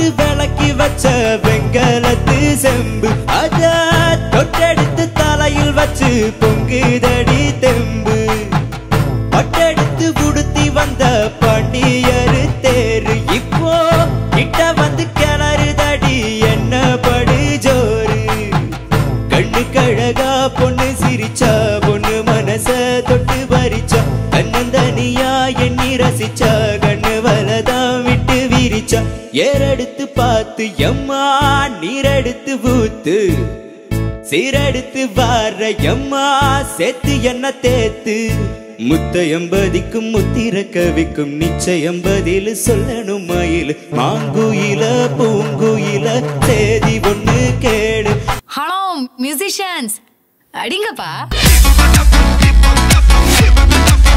போட்டு விளக்கி வச்ச வெங்கலத்து செம்பு அத தொட்டெடுத்து தலையில் வச்சு பொங்குதடி தெம்பு பட்டெடுத்து உடுத்தி வந்த பாண்டியரு தேரு இப்போ கிட்ட வந்து கிளறுதடி என்ன படு ஜோரு கண்ணு கழகா பொண்ணு சிரிச்சா பொண்ணு மனச தொட்டு பறிச்சா தன்னந்தனியா எண்ணி ரசிச்சா கண்ணு வலதான் விட்டு விரிச்சா ஏறெடுத்து பார்த்து எம்மா நீரெடுத்து ஊத்து சீரெடுத்து வார எம்மா சேர்த்து என்ன தேத்து முத்த எம்பதிக்கும் முத்திர கவிக்கும் நிச்சயம் பதில் சொல்லணும் மயில் மாங்குயில பூங்குயில தேதி ஒண்ணு கேடு ஹலோ மியூசிஷியன்ஸ் அடிங்கப்பா Hip hop, hip hop, hip hop, hip hop, hip hop,